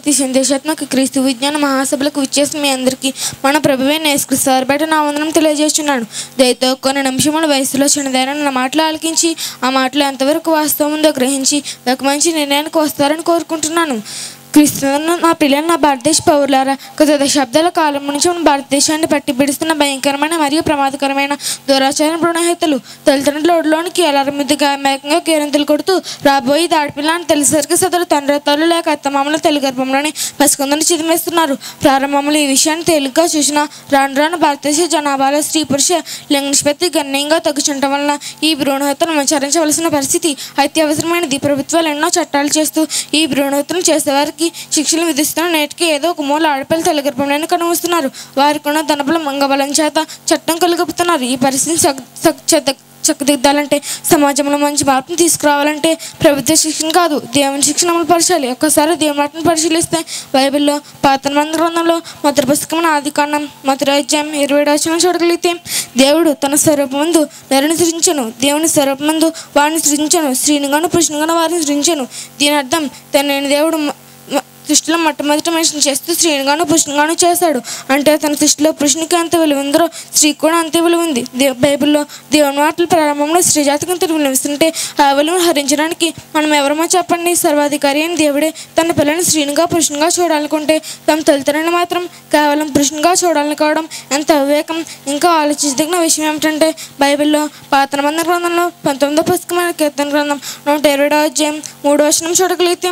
భక్తి సందేశాత్మక క్రీస్తు విజ్ఞాన మహాసభలకు విచ్చేసిన మీ అందరికీ మన ప్రభువే నేస్కృష్ణ వారి బయట నా వందనం తెలియజేస్తున్నాను దయతో కొన్ని నిమిషముల వయసులో చిన్నదైన నా మాటలు ఆలకించి ఆ మాటలు ఎంతవరకు వాస్తవం ఉందో గ్రహించి ఒక మంచి నిర్ణయానికి వస్తారని కోరుకుంటున్నాను క్రీస్తున్న నా పిల్లలు నా భారతదేశ పౌరులారా గత దశాబ్దాల కాలం నుంచి మన భారతదేశాన్ని పట్టి పిడుస్తున్న భయంకరమైన మరియు ప్రమాదకరమైన దురాచార భ్రూణహత్యలు తల్లిదండ్రుల ఒడిలోనికి ఎలారముద్దుగా మేకంగా కేరింతలు కొడుతూ రాబోయే దాడిపిల్ల అని తెలిసరికి సదరు తండ్రితాలు లేక అత్తమామల తల్లి గర్భంలోనే పసికందని చిదిమేస్తున్నారు ప్రారంభంలో ఈ విషయాన్ని తేలిగ్గా చూసిన రాను రాను భారతదేశ జనాభాలో స్త్రీ పురుష లింగ నిష్పత్తి గణనీయంగా తగ్గుచుండటం వలన ఈ భ్రూణహత్యను ఆచరించవలసిన పరిస్థితి అత్యవసరమైనది ప్రభుత్వాలు ఎన్నో చట్టాలు చేస్తూ ఈ భ్రూణహత్యను చేసేవారికి శిక్షలు విధిస్తున్న నేటికి ఏదో ఒక మూల ఆడపిల్ల తల్లిగర్భంలోనే కనుమస్తున్నారు వారికి ఉన్న ధనబలం మంగబలం చేత చట్టం కలుగుతున్నారు ఈ పరిస్థితిని సగ్- సగ్- చెద- చక్కదిద్దాలంటే సమాజంలో మంచి మార్పును తీసుకురావాలంటే ప్రభుత్వ శిక్షణ కాదు దేవుని శిక్షణ అమలు పరచాలి ఒక్కసారి దేవుని మాటను పరిశీలిస్తే బైబిల్లో పాత మంది గ్రంథంలో మొదటి పుస్తకం ఆది కాండం మొదటి అధ్యాయం ఇరవై వచనం చూడగలిగితే దేవుడు తన స్వరూపమందు నరుని సృజించను దేవుని స్వరూపమందు వారిని సృజించను స్త్రీనిగాను పురుషునిగాను వారిని సృజించను దీని అర్థం తన దేవుడు మ- మ- సృష్టిలో మొట్టమొదటి మనిషిని చేస్తూ స్త్రీనిగాను పురుషునిగాను చేశాడు అంటే తన సృష్టిలో పురుషునికి ఎంత విలువ ఉందో స్త్రీకి కూడా అంతే విలువ ఉంది దే బైబిల్లో దేవుని మాటల ప్రారంభంలో స్త్రీ జాతకం అంత విలువిస్తుంటే ఆ విలువను హరించడానికి మనం ఎవరమో చెప్పండి సర్వాధికారి అయిన దేవుడే తన పిల్లని స్త్రీనిగా పురుషునిగా చూడాలనుకుంటే తమ తల్లిదండ్రులను మాత్రం కేవలం పురుషునిగా చూడాలనుకోవడం ఎంత అవివేకం ఇంకా ఆలోచించదగిన విషయం ఏమిటంటే బైబిల్లో పాత మంది గ్రంథంలో పంతొమ్మిదో పుస్తకమైన కీర్తన గ్రంథం నూట ఇరవై అధ్యాయం మూడో వచనం చూడగలిగితే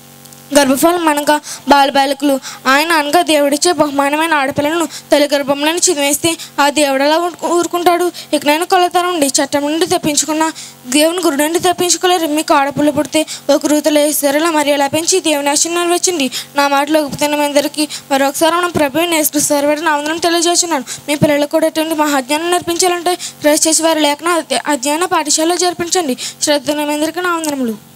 గర్భఫలం అనగా బాలబాలికలు ఆయన అనగా దేవుడిచ్చే బహుమానమైన ఆడపిల్లను తల్లి గర్భంలోని చిదివేస్తే ఆ దేవుడు ఎలా ఊరుకు- ఊరుకుంటాడు ఇకనైనా కొలతరం నుండి చట్టం నుండి తెప్పించుకున్న దేవుని గుడి నుండి తెప్పించుకోలేరు మీకు ఆడపిల్ల పుడితే ఒక రూతలో వేసారలా మరి ఎలా పెంచి దేవుని ఆశీర్వాదం వచ్చింది నా మాటలు ఒప్పుతున్న మీ అందరికీ మరొకసారి మనం ప్రభు నేర్చుకుస్తారు నా వందనం తెలియజేస్తున్నాను మీ పిల్లలకు కూడా ఎటువంటి మహాజ్ఞానం నేర్పించాలంటే క్రైస్ట్ చేసి వారి లేఖన అధ్య- అధ్యయన పాఠశాలలో జరిపించండి శ్రద్ధ మీ అందరికీ నా వందనములు